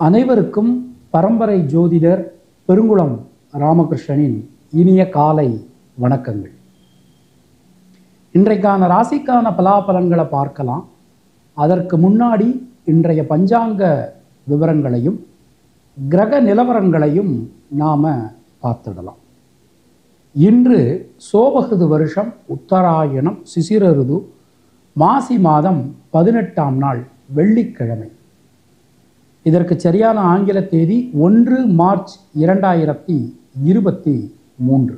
அனைவருக்கும் பரம்பரை ஜோதிடர் பெருங்குளம் ராமகிருஷ்ணனின் இனிய காலை வணக்கங்கள் இன்றைக்கான ராசிக்கான பலாபலன்களை பார்க்கலாம் அதற்கு முன்னாடி இன்றைய பஞ்சாங்க விவரங்களையும் கிரக நிலவரங்களையும் நாம பார்த்துடலாம் இன்று சோபகிருது வருஷம் உத்தராயணம் சிசிர ருது மாசி மாதம் பதினெட்டாம் நாள் வெள்ளிக்கிழமை இதற்கு சரியான ஆங்கில தேதி ஒன்று மார்ச் இரண்டாயிரத்தி இருபத்தி மூன்று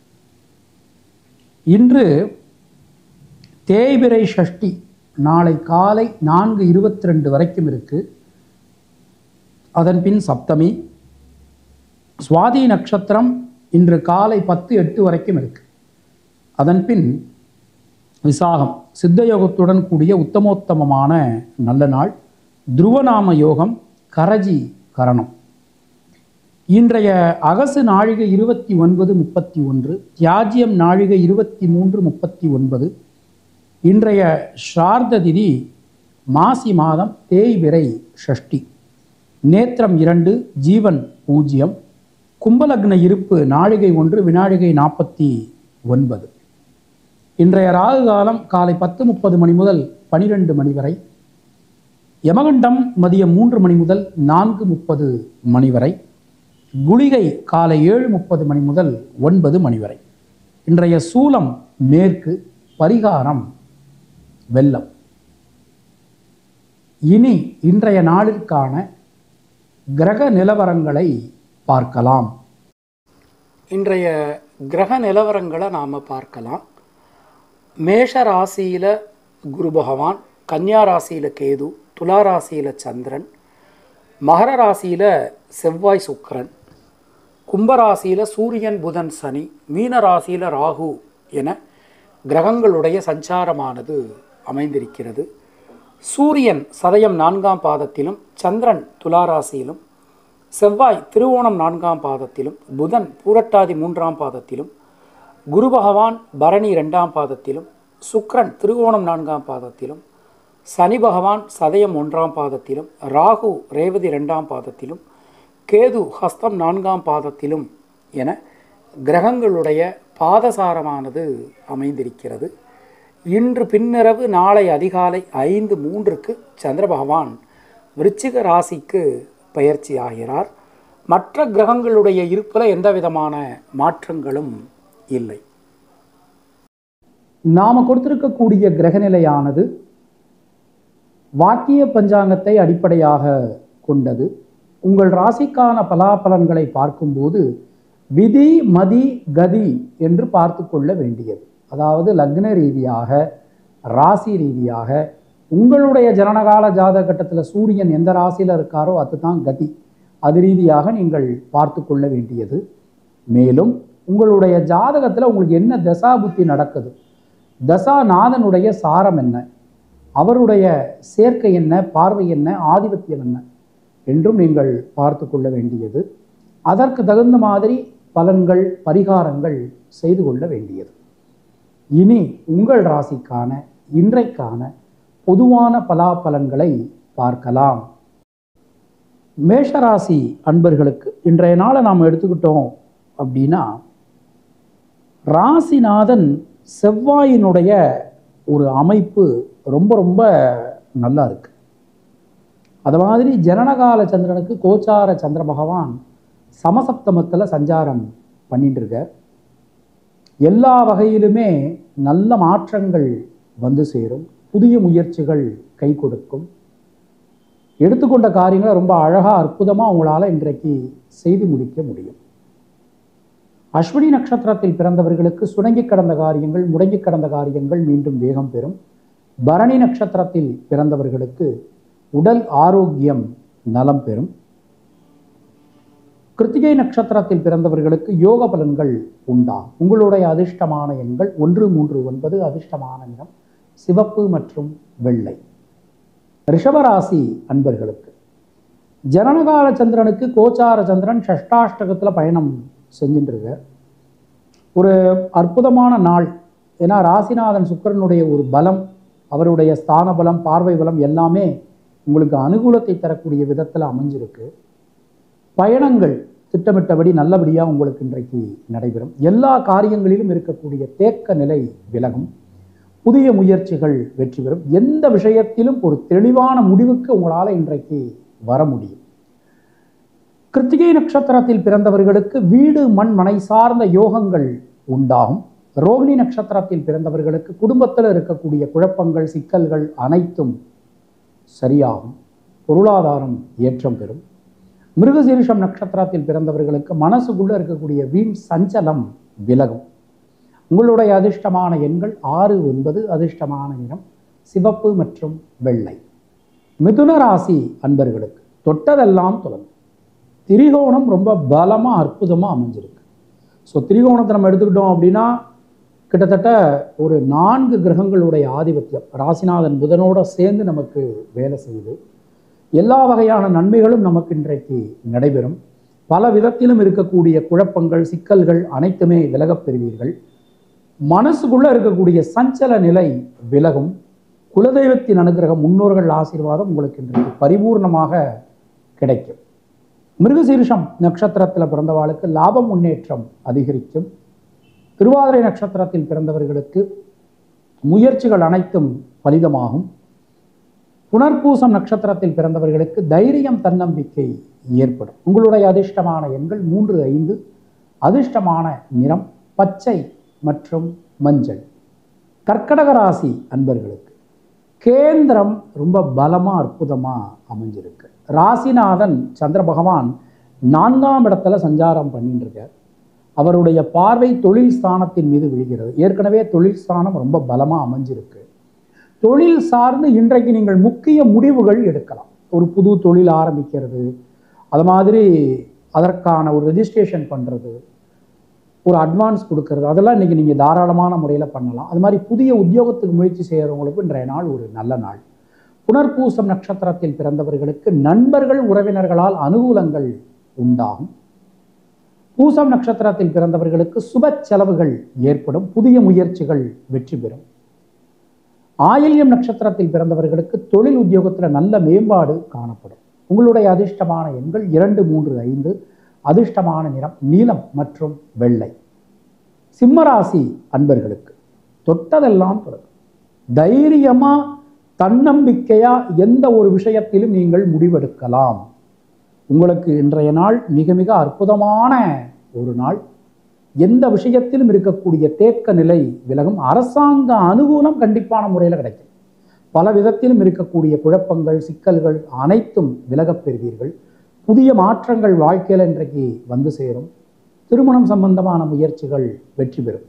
இன்று தேய்பிரை சஷ்டி நாளை காலை நான்கு இருபத்தி ரெண்டு வரைக்கும் இருக்கு அதன் பின் சப்தமி சுவாதி நட்சத்திரம் இன்று காலை பத்து எட்டு வரைக்கும் இருக்கு அதன் பின் விசாகம் சித்தயோகத்துடன் கூடிய உத்தமோத்தமமான நல்ல நாள் துருவநாம யோகம் கரஜி கரணம் இன்றைய அகசு நாழிகை இருபத்தி ஒன்பது முப்பத்தி ஒன்று தியாஜ்யம் நாழிகை இருபத்தி மூன்று முப்பத்தி ஒன்பது இன்றைய ஸ்ரார்த்த திதி மாசி மாதம் தேய்விரை ஷஷ்டி நேத்திரம் இரண்டு ஜீவன் பூஜ்யம் கும்பலக்ன இருப்பு நாழிகை ஒன்று வினாழிகை நாற்பத்தி ஒன்பது இன்றைய ராகு காலம் காலை பத்து முப்பது மணி முதல் பனிரெண்டு மணி வரை யமகண்டம் மதியம் மூன்று மணி முதல் நான்கு முப்பது மணி வரை குளிகை காலை ஏழு முப்பது மணி முதல் ஒன்பது மணி வரை இன்றைய சூலம் மேற்கு பரிகாரம் வெள்ளம் இனி இன்றைய நாளிற்கான கிரக நிலவரங்களை பார்க்கலாம் இன்றைய கிரக நிலவரங்களை நாம் பார்க்கலாம் மேஷ ராசியில் குரு பகவான் கன்னியா ராசியில் கேது துலா ராசியில் சந்திரன் மகர ராசியில் செவ்வாய் சுக்கிரன் கும்பராசியில் சூரியன் புதன் சனி மீன ராசியில் ராகு என கிரகங்களுடைய சஞ்சாரமானது அமைந்திருக்கிறது சூரியன் சதயம் நான்காம் பாதத்திலும் சந்திரன் துலாராசியிலும் செவ்வாய் திருவோணம் நான்காம் பாதத்திலும் புதன் பூரட்டாதி மூன்றாம் பாதத்திலும் குரு பகவான் பரணி இரண்டாம் பாதத்திலும் சுக்ரன் திருவோணம் நான்காம் பாதத்திலும் சனி பகவான் சதயம் ஒன்றாம் பாதத்திலும் ராகு ரேவதி இரண்டாம் பாதத்திலும் கேது ஹஸ்தம் நான்காம் பாதத்திலும் என கிரகங்களுடைய பாதசாரமானது அமைந்திருக்கிறது இன்று பின்னிரவு நாளை அதிகாலை ஐந்து மூன்றுக்கு சந்திர பகவான் விருச்சிக ராசிக்கு பயிற்சி ஆகிறார் மற்ற கிரகங்களுடைய இருப்பில் எந்த விதமான மாற்றங்களும் இல்லை நாம் கொடுத்திருக்கக்கூடிய கிரகநிலையானது வாக்கிய பஞ்சாங்கத்தை அடிப்படையாக கொண்டது உங்கள் ராசிக்கான பலாபலன்களை பார்க்கும்போது விதி மதி கதி என்று பார்த்து கொள்ள வேண்டியது அதாவது லக்ன ரீதியாக ராசி ரீதியாக உங்களுடைய ஜனனகால ஜாதக கட்டத்தில் சூரியன் எந்த ராசியில் இருக்காரோ அதுதான் கதி அது ரீதியாக நீங்கள் பார்த்து கொள்ள வேண்டியது மேலும் உங்களுடைய ஜாதகத்தில் உங்களுக்கு என்ன தசா புத்தி நடக்குது தசாநாதனுடைய சாரம் என்ன அவருடைய சேர்க்கை என்ன பார்வை என்ன ஆதிபத்தியம் என்ன என்றும் நீங்கள் பார்த்து கொள்ள வேண்டியது அதற்கு தகுந்த மாதிரி பலன்கள் பரிகாரங்கள் செய்து கொள்ள வேண்டியது இனி உங்கள் ராசிக்கான இன்றைக்கான பொதுவான பலாபலன்களை பார்க்கலாம் மேஷராசி அன்பர்களுக்கு இன்றைய நாளை நாம் எடுத்துக்கிட்டோம் அப்படின்னா ராசிநாதன் செவ்வாயினுடைய ஒரு அமைப்பு ரொம்ப ரொம்ப நல்லா இருக்கு அது மாதிரி ஜனனகால சந்திரனுக்கு கோச்சார சந்திர பகவான் சமசப்தமத்தில் சஞ்சாரம் பண்ணிட்டு இருக்கார் எல்லா வகையிலுமே நல்ல மாற்றங்கள் வந்து சேரும் புதிய முயற்சிகள் கை கொடுக்கும் எடுத்துக்கொண்ட காரியங்களை ரொம்ப அழகாக அற்புதமாக உங்களால் இன்றைக்கு செய்து முடிக்க முடியும் அஸ்வினி நட்சத்திரத்தில் பிறந்தவர்களுக்கு சுணங்கி கடந்த காரியங்கள் முடங்கி கடந்த காரியங்கள் மீண்டும் வேகம் பெறும் பரணி நட்சத்திரத்தில் பிறந்தவர்களுக்கு உடல் ஆரோக்கியம் நலம் பெறும் கிருத்திகை நட்சத்திரத்தில் பிறந்தவர்களுக்கு யோக பலன்கள் உண்டா உங்களுடைய அதிர்ஷ்டமான எண்கள் ஒன்று மூன்று ஒன்பது அதிர்ஷ்டமான நிறம் சிவப்பு மற்றும் வெள்ளை ரிஷபராசி அன்பர்களுக்கு ஜனனகால சந்திரனுக்கு கோச்சார சந்திரன் ஷஷ்டாஷ்டகத்தில் பயணம் செஞ்சுட்டு இருக்கார் ஒரு அற்புதமான நாள் ஏன்னா ராசிநாதன் சுக்கரனுடைய ஒரு பலம் அவருடைய ஸ்தான பலம் பார்வை பலம் எல்லாமே உங்களுக்கு அனுகூலத்தை தரக்கூடிய விதத்தில் அமைஞ்சிருக்கு பயணங்கள் திட்டமிட்டபடி நல்லபடியாக உங்களுக்கு இன்றைக்கு நடைபெறும் எல்லா காரியங்களிலும் இருக்கக்கூடிய தேக்க நிலை விலகும் புதிய முயற்சிகள் வெற்றி பெறும் எந்த விஷயத்திலும் ஒரு தெளிவான முடிவுக்கு உங்களால் இன்றைக்கு வர முடியும் கிருத்திகை நட்சத்திரத்தில் பிறந்தவர்களுக்கு வீடு மண் மனை சார்ந்த யோகங்கள் உண்டாகும் ரோகிணி நட்சத்திரத்தில் பிறந்தவர்களுக்கு குடும்பத்தில் இருக்கக்கூடிய குழப்பங்கள் சிக்கல்கள் அனைத்தும் சரியாகும் பொருளாதாரம் ஏற்றம் பெறும் மிருகசீரிஷம் நட்சத்திரத்தில் பிறந்தவர்களுக்கு மனசுக்குள்ள இருக்கக்கூடிய வீண் சஞ்சலம் விலகும் உங்களுடைய அதிர்ஷ்டமான எண்கள் ஆறு ஒன்பது அதிர்ஷ்டமான நிறம் சிவப்பு மற்றும் வெள்ளை மிதுன ராசி அன்பர்களுக்கு தொட்டதெல்லாம் தொடங்கும் திரிகோணம் ரொம்ப பலமாக அற்புதமாக அமைஞ்சிருக்கு ஸோ திரிகோணத்தை நம்ம எடுத்துக்கிட்டோம் அப்படின்னா கிட்டத்தட்ட ஒரு நான்கு கிரகங்களுடைய ஆதிபத்தியம் ராசிநாதன் புதனோட சேர்ந்து நமக்கு வேலை செய்யுது எல்லா வகையான நன்மைகளும் நமக்கு இன்றைக்கு நடைபெறும் பல விதத்திலும் இருக்கக்கூடிய குழப்பங்கள் சிக்கல்கள் அனைத்துமே விலகப் பெறுவீர்கள் மனசுக்குள்ள இருக்கக்கூடிய சஞ்சல நிலை விலகும் குலதெய்வத்தின் அனுகிரகம் முன்னோர்கள் ஆசீர்வாதம் உங்களுக்கு இன்றைக்கு பரிபூர்ணமாக கிடைக்கும் மிருகசீரிஷம் நட்சத்திரத்தில் பிறந்தவாளுக்கு லாபம் முன்னேற்றம் அதிகரிக்கும் திருவாதிரை நட்சத்திரத்தில் பிறந்தவர்களுக்கு முயற்சிகள் அனைத்தும் பலிதமாகும் புனர்பூசம் நட்சத்திரத்தில் பிறந்தவர்களுக்கு தைரியம் தன்னம்பிக்கை ஏற்படும் உங்களுடைய அதிர்ஷ்டமான எண்கள் மூன்று ஐந்து அதிர்ஷ்டமான நிறம் பச்சை மற்றும் மஞ்சள் கர்க்கடக ராசி அன்பர்களுக்கு கேந்திரம் ரொம்ப பலமாக அற்புதமாக அமைஞ்சிருக்கு ராசிநாதன் சந்திர பகவான் நான்காம் இடத்துல சஞ்சாரம் பண்ணிட்டு இருக்கார் அவருடைய பார்வை தொழில் ஸ்தானத்தின் மீது விழுகிறது ஏற்கனவே தொழில் ஸ்தானம் ரொம்ப பலமாக அமைஞ்சிருக்கு தொழில் சார்ந்து இன்றைக்கு நீங்கள் முக்கிய முடிவுகள் எடுக்கலாம் ஒரு புது தொழில் ஆரம்பிக்கிறது அது மாதிரி அதற்கான ஒரு ரெஜிஸ்ட்ரேஷன் பண்ணுறது ஒரு அட்வான்ஸ் கொடுக்கறது அதெல்லாம் இன்றைக்கி நீங்கள் தாராளமான முறையில் பண்ணலாம் அது மாதிரி புதிய உத்தியோகத்துக்கு முயற்சி செய்கிறவங்களுக்கு இன்றைய நாள் ஒரு நல்ல நாள் புனர்பூசம் நட்சத்திரத்தில் பிறந்தவர்களுக்கு நண்பர்கள் உறவினர்களால் அனுகூலங்கள் உண்டாகும் பூசம் நட்சத்திரத்தில் பிறந்தவர்களுக்கு சுப செலவுகள் ஏற்படும் புதிய முயற்சிகள் வெற்றி பெறும் ஆயில்யம் நட்சத்திரத்தில் பிறந்தவர்களுக்கு தொழில் உத்தியோகத்தில் நல்ல மேம்பாடு காணப்படும் உங்களுடைய அதிர்ஷ்டமான எண்கள் இரண்டு மூன்று ஐந்து அதிர்ஷ்டமான நிறம் நீலம் மற்றும் வெள்ளை சிம்மராசி அன்பர்களுக்கு தொட்டதெல்லாம் தொடரும் தைரியமா தன்னம்பிக்கையா எந்த ஒரு விஷயத்திலும் நீங்கள் முடிவெடுக்கலாம் உங்களுக்கு இன்றைய நாள் மிக மிக அற்புதமான ஒரு நாள் எந்த விஷயத்திலும் இருக்கக்கூடிய தேக்க நிலை விலகும் அரசாங்க அனுகூலம் கண்டிப்பான முறையில் கிடைக்கும் பல விதத்திலும் இருக்கக்கூடிய குழப்பங்கள் சிக்கல்கள் அனைத்தும் விலகப் பெறுவீர்கள் புதிய மாற்றங்கள் வாழ்க்கையில் இன்றைக்கு வந்து சேரும் திருமணம் சம்பந்தமான முயற்சிகள் வெற்றி பெறும்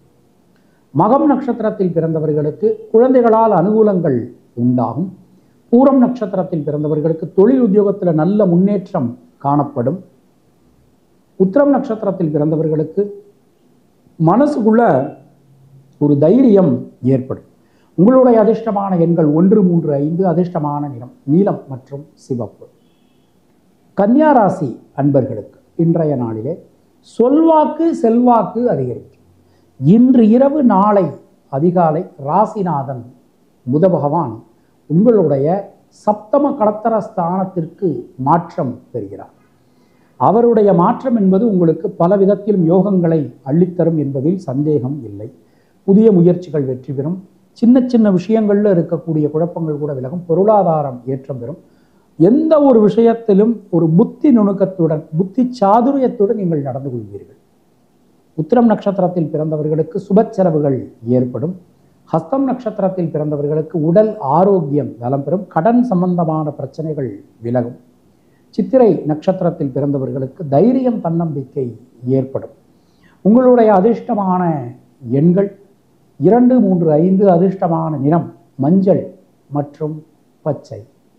மகம் நட்சத்திரத்தில் பிறந்தவர்களுக்கு குழந்தைகளால் அனுகூலங்கள் உண்டாகும் பூரம் நட்சத்திரத்தில் பிறந்தவர்களுக்கு தொழில் உத்தியோகத்தில் நல்ல முன்னேற்றம் காணப்படும் உத்திரம் நட்சத்திரத்தில் பிறந்தவர்களுக்கு மனசுக்குள்ள ஒரு தைரியம் ஏற்படும் உங்களுடைய அதிர்ஷ்டமான எண்கள் ஒன்று மூன்று ஐந்து அதிர்ஷ்டமான நிறம் நீலம் மற்றும் சிவப்பு கன்னியா ராசி அன்பர்களுக்கு இன்றைய நாளிலே சொல்வாக்கு செல்வாக்கு அதிகரிக்கும் இன்று இரவு நாளை அதிகாலை ராசிநாதன் புத பகவான் உங்களுடைய சப்தம கடத்தர ஸ்தானத்திற்கு மாற்றம் பெறுகிறார் அவருடைய மாற்றம் என்பது உங்களுக்கு பல விதத்திலும் யோகங்களை அள்ளித்தரும் என்பதில் சந்தேகம் இல்லை புதிய முயற்சிகள் வெற்றி பெறும் சின்ன சின்ன விஷயங்களில் இருக்கக்கூடிய குழப்பங்கள் கூட விலகும் பொருளாதாரம் ஏற்றம் பெறும் எந்த ஒரு விஷயத்திலும் ஒரு புத்தி நுணுக்கத்துடன் புத்தி சாதுரியத்துடன் நீங்கள் நடந்து கொள்வீர்கள் உத்திரம் நட்சத்திரத்தில் பிறந்தவர்களுக்கு சுப செலவுகள் ஏற்படும் ஹஸ்தம் நட்சத்திரத்தில் பிறந்தவர்களுக்கு உடல் ஆரோக்கியம் நலம் பெறும் கடன் சம்பந்தமான பிரச்சனைகள் விலகும் சித்திரை நட்சத்திரத்தில் பிறந்தவர்களுக்கு தைரியம் தன்னம்பிக்கை ஏற்படும் உங்களுடைய அதிர்ஷ்டமான எண்கள் இரண்டு மூன்று ஐந்து அதிர்ஷ்டமான நிறம் மஞ்சள் மற்றும் பச்சை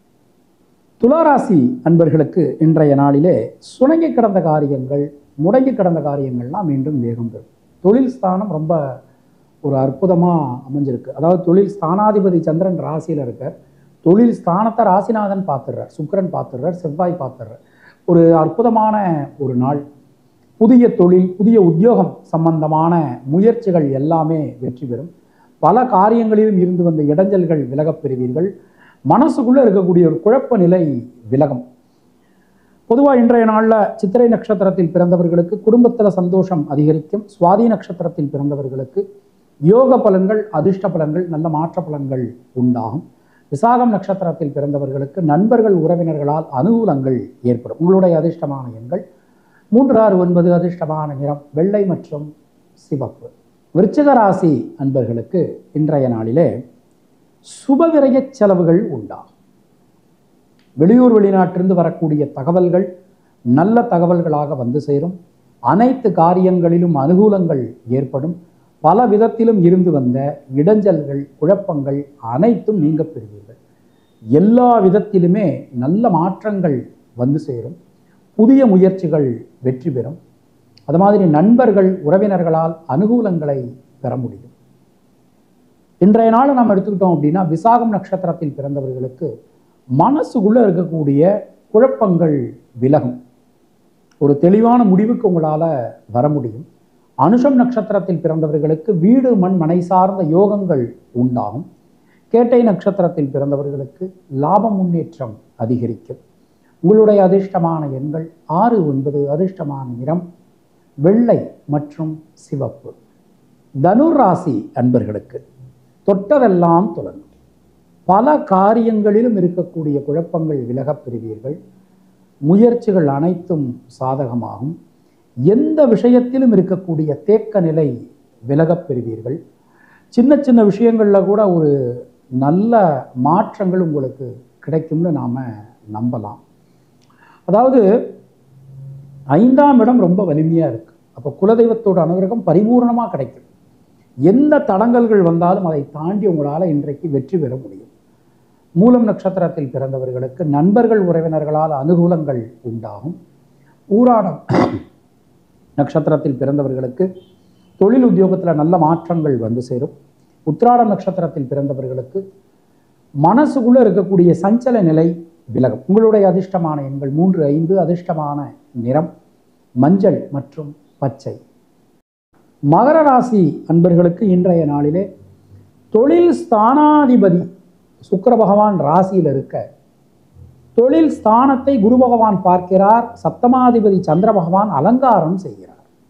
துளாராசி அன்பர்களுக்கு இன்றைய நாளிலே சுணங்கி கிடந்த காரியங்கள் முடங்கி கிடந்த காரியங்கள்லாம் மீண்டும் வேகம் பெறும் தொழில் ஸ்தானம் ரொம்ப ஒரு அற்புதமாக அமைஞ்சிருக்கு அதாவது தொழில் ஸ்தானாதிபதி சந்திரன் ராசியில் இருக்கார் தொழில் ஸ்தானத்தை ராசிநாதன் பார்த்துடுறார் சுக்கிரன் பார்த்துடுறார் செவ்வாய் பார்த்துடுறார் ஒரு அற்புதமான ஒரு நாள் புதிய தொழில் புதிய உத்தியோகம் சம்பந்தமான முயற்சிகள் எல்லாமே வெற்றி பெறும் பல காரியங்களிலும் இருந்து வந்த இடைஞ்சல்கள் விலகப் பெறுவீர்கள் மனசுக்குள்ளே இருக்கக்கூடிய ஒரு குழப்ப நிலை விலகும் பொதுவாக இன்றைய நாளில் சித்திரை நட்சத்திரத்தில் பிறந்தவர்களுக்கு குடும்பத்தில் சந்தோஷம் அதிகரிக்கும் சுவாதி நட்சத்திரத்தில் பிறந்தவர்களுக்கு யோக பலன்கள் அதிர்ஷ்ட பலன்கள் நல்ல மாற்ற பலன்கள் உண்டாகும் விசாகம் நட்சத்திரத்தில் பிறந்தவர்களுக்கு நண்பர்கள் உறவினர்களால் அனுகூலங்கள் ஏற்படும் உங்களுடைய அதிர்ஷ்டமான எண்கள் மூன்று ஆறு ஒன்பது அதிர்ஷ்டமான நிறம் வெள்ளை மற்றும் சிவப்பு விருச்சிக ராசி அன்பர்களுக்கு இன்றைய நாளிலே சுபவிரய செலவுகள் உண்டாகும் வெளியூர் வெளிநாட்டிலிருந்து வரக்கூடிய தகவல்கள் நல்ல தகவல்களாக வந்து சேரும் அனைத்து காரியங்களிலும் அனுகூலங்கள் ஏற்படும் பல விதத்திலும் இருந்து வந்த இடைஞ்சல்கள் குழப்பங்கள் அனைத்தும் நீங்க பெறுவீர்கள் எல்லா விதத்திலுமே நல்ல மாற்றங்கள் வந்து சேரும் புதிய முயற்சிகள் வெற்றி பெறும் அது மாதிரி நண்பர்கள் உறவினர்களால் அனுகூலங்களை பெற முடியும் இன்றைய நாளை நம்ம எடுத்துக்கிட்டோம் அப்படின்னா விசாகம் நட்சத்திரத்தில் பிறந்தவர்களுக்கு மனசுக்குள்ளே இருக்கக்கூடிய குழப்பங்கள் விலகும் ஒரு தெளிவான முடிவுக்கு உங்களால் வர முடியும் அனுஷம் நட்சத்திரத்தில் பிறந்தவர்களுக்கு வீடு மண் மனை சார்ந்த யோகங்கள் உண்டாகும் கேட்டை நட்சத்திரத்தில் பிறந்தவர்களுக்கு லாப முன்னேற்றம் அதிகரிக்கும் உங்களுடைய அதிர்ஷ்டமான எண்கள் ஆறு ஒன்பது அதிர்ஷ்டமான நிறம் வெள்ளை மற்றும் சிவப்பு தனுர் ராசி அன்பர்களுக்கு தொட்டதெல்லாம் தொடங்கும் பல காரியங்களிலும் இருக்கக்கூடிய குழப்பங்கள் விலகப் பெறுவீர்கள் முயற்சிகள் அனைத்தும் சாதகமாகும் எந்த விஷயத்திலும் இருக்கக்கூடிய தேக்க நிலை விலகப் பெறுவீர்கள் சின்ன சின்ன விஷயங்களில் கூட ஒரு நல்ல மாற்றங்கள் உங்களுக்கு கிடைக்கும்னு நாம் நம்பலாம் அதாவது ஐந்தாம் இடம் ரொம்ப வலிமையாக இருக்குது அப்போ குலதெய்வத்தோட அனுகிரகம் பரிபூர்ணமாக கிடைக்கும் எந்த தடங்கல்கள் வந்தாலும் அதை தாண்டி உங்களால் இன்றைக்கு வெற்றி பெற முடியும் மூலம் நட்சத்திரத்தில் பிறந்தவர்களுக்கு நண்பர்கள் உறவினர்களால் அனுகூலங்கள் உண்டாகும் ஊராடம் நட்சத்திரத்தில் பிறந்தவர்களுக்கு தொழில் உத்தியோகத்தில் நல்ல மாற்றங்கள் வந்து சேரும் உத்திராடம் நட்சத்திரத்தில் பிறந்தவர்களுக்கு மனசுக்குள்ளே இருக்கக்கூடிய சஞ்சல நிலை விலகும் உங்களுடைய அதிர்ஷ்டமான எண்கள் மூன்று ஐந்து அதிர்ஷ்டமான நிறம் மஞ்சள் மற்றும் பச்சை மகர ராசி அன்பர்களுக்கு இன்றைய நாளிலே தொழில் ஸ்தானாதிபதி சுக்கிர பகவான் ராசியில் இருக்க தொழில் ஸ்தானத்தை குரு பகவான் பார்க்கிறார் சப்தமாதிபதி சந்திர பகவான் அலங்காரம் செய்கிறார்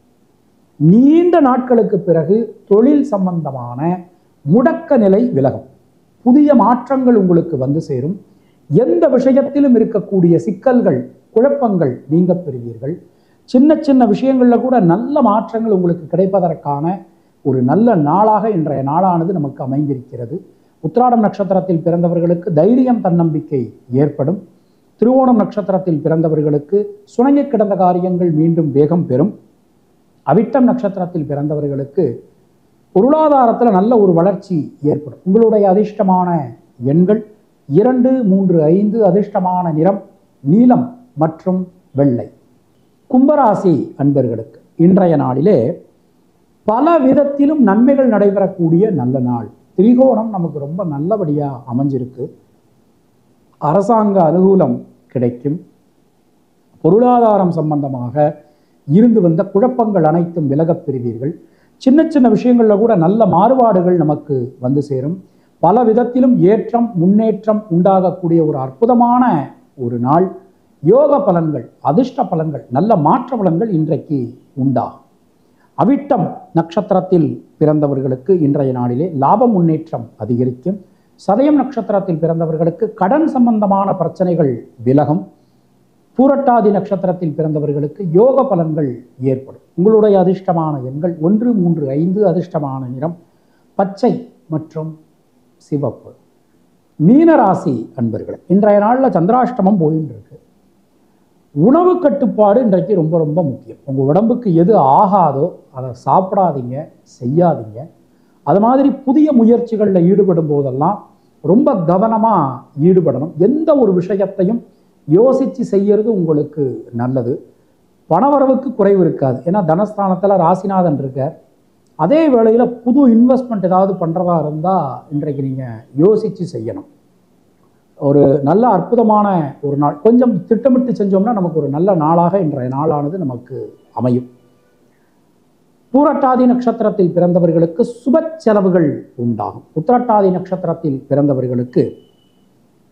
நீண்ட நாட்களுக்கு பிறகு தொழில் சம்பந்தமான முடக்க நிலை விலகும் புதிய மாற்றங்கள் உங்களுக்கு வந்து சேரும் எந்த விஷயத்திலும் இருக்கக்கூடிய சிக்கல்கள் குழப்பங்கள் நீங்க பெறுவீர்கள் சின்ன சின்ன விஷயங்களில் கூட நல்ல மாற்றங்கள் உங்களுக்கு கிடைப்பதற்கான ஒரு நல்ல நாளாக இன்றைய நாளானது நமக்கு அமைந்திருக்கிறது உத்திராடம் நட்சத்திரத்தில் பிறந்தவர்களுக்கு தைரியம் தன்னம்பிக்கை ஏற்படும் திருவோணம் நட்சத்திரத்தில் பிறந்தவர்களுக்கு சுணங்கி கிடந்த காரியங்கள் மீண்டும் வேகம் பெறும் அவிட்டம் நட்சத்திரத்தில் பிறந்தவர்களுக்கு பொருளாதாரத்தில் நல்ல ஒரு வளர்ச்சி ஏற்படும் உங்களுடைய அதிர்ஷ்டமான எண்கள் இரண்டு மூன்று ஐந்து அதிர்ஷ்டமான நிறம் நீலம் மற்றும் வெள்ளை கும்பராசி அன்பர்களுக்கு இன்றைய நாளிலே பல விதத்திலும் நன்மைகள் நடைபெறக்கூடிய நல்ல நாள் திரிகோணம் நமக்கு ரொம்ப நல்லபடியாக அமைஞ்சிருக்கு அரசாங்க அனுகூலம் கிடைக்கும் பொருளாதாரம் சம்பந்தமாக இருந்து வந்த குழப்பங்கள் அனைத்தும் விலகப் பெறுவீர்கள் சின்ன சின்ன விஷயங்களில் கூட நல்ல மாறுபாடுகள் நமக்கு வந்து சேரும் பல விதத்திலும் ஏற்றம் முன்னேற்றம் உண்டாகக்கூடிய ஒரு அற்புதமான ஒரு நாள் யோக பலன்கள் அதிர்ஷ்ட பலன்கள் நல்ல மாற்ற பலன்கள் இன்றைக்கு உண்டாகும் அவிட்டம் நட்சத்திரத்தில் பிறந்தவர்களுக்கு இன்றைய நாளிலே லாப முன்னேற்றம் அதிகரிக்கும் சதயம் நட்சத்திரத்தில் பிறந்தவர்களுக்கு கடன் சம்பந்தமான பிரச்சனைகள் விலகும் பூரட்டாதி நட்சத்திரத்தில் பிறந்தவர்களுக்கு யோக பலன்கள் ஏற்படும் உங்களுடைய அதிர்ஷ்டமான எண்கள் ஒன்று மூன்று ஐந்து அதிர்ஷ்டமான நிறம் பச்சை மற்றும் சிவப்பு மீனராசி அன்பர்கள் இன்றைய நாளில் சந்திராஷ்டமம் போயின்னு இருக்கு உணவு கட்டுப்பாடு இன்றைக்கு ரொம்ப ரொம்ப முக்கியம் உங்கள் உடம்புக்கு எது ஆகாதோ அதை சாப்பிடாதீங்க செய்யாதீங்க அது மாதிரி புதிய முயற்சிகளில் ஈடுபடும் போதெல்லாம் ரொம்ப கவனமாக ஈடுபடணும் எந்த ஒரு விஷயத்தையும் யோசித்து செய்யறது உங்களுக்கு நல்லது பணவரவுக்கு குறைவு இருக்காது ஏன்னா தனஸ்தானத்தில் ராசிநாதன் இருக்கார் அதே வேளையில் புது இன்வெஸ்ட்மெண்ட் ஏதாவது பண்ணுறதா இருந்தால் இன்றைக்கு நீங்கள் யோசித்து செய்யணும் ஒரு நல்ல அற்புதமான ஒரு நாள் கொஞ்சம் திட்டமிட்டு செஞ்சோம்னா நமக்கு ஒரு நல்ல நாளாக இன்றைய நாளானது நமக்கு அமையும் பூரட்டாதி நட்சத்திரத்தில் பிறந்தவர்களுக்கு சுப செலவுகள் உண்டாகும் உத்திரட்டாதி நட்சத்திரத்தில் பிறந்தவர்களுக்கு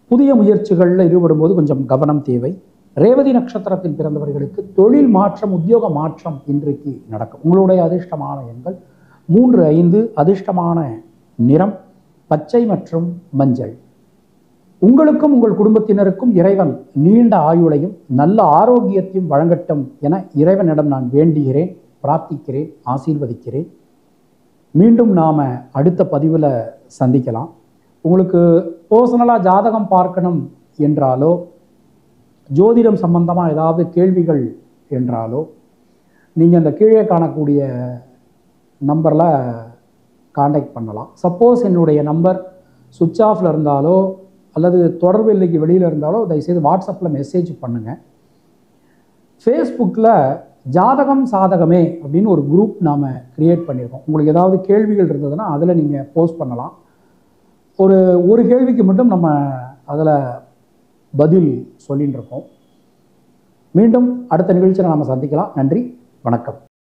புதிய முயற்சிகளில் ஈடுபடும்போது கொஞ்சம் கவனம் தேவை ரேவதி நட்சத்திரத்தில் பிறந்தவர்களுக்கு தொழில் மாற்றம் உத்தியோக மாற்றம் இன்றைக்கு நடக்கும் உங்களுடைய அதிர்ஷ்டமான எண்கள் மூன்று ஐந்து அதிர்ஷ்டமான நிறம் பச்சை மற்றும் மஞ்சள் உங்களுக்கும் உங்கள் குடும்பத்தினருக்கும் இறைவன் நீண்ட ஆயுளையும் நல்ல ஆரோக்கியத்தையும் வழங்கட்டும் என இறைவனிடம் நான் வேண்டுகிறேன் பிரார்த்திக்கிறேன் ஆசீர்வதிக்கிறேன் மீண்டும் நாம் அடுத்த பதிவில் சந்திக்கலாம் உங்களுக்கு பர்சனலாக ஜாதகம் பார்க்கணும் என்றாலோ ஜோதிடம் சம்பந்தமாக ஏதாவது கேள்விகள் என்றாலோ நீங்கள் அந்த கீழே காணக்கூடிய நம்பரில் காண்டாக்ட் பண்ணலாம் சப்போஸ் என்னுடைய நம்பர் சுவிட்ச் ஆஃபில் இருந்தாலோ அல்லது தொடர்பு இல்லைக்கு வெளியில் இருந்தாலோ தயவுசெய்து வாட்ஸ்அப்பில் மெசேஜ் பண்ணுங்கள் ஃபேஸ்புக்கில் ஜாதகம் சாதகமே அப்படின்னு ஒரு குரூப் நாம் க்ரியேட் பண்ணியிருக்கோம் உங்களுக்கு ஏதாவது கேள்விகள் இருந்ததுன்னா அதில் நீங்கள் போஸ்ட் பண்ணலாம் ஒரு ஒரு கேள்விக்கு மட்டும் நம்ம அதில் பதில் சொல்லின்னு இருக்கோம் மீண்டும் அடுத்த நிகழ்ச்சியில் நாம் சந்திக்கலாம் நன்றி வணக்கம்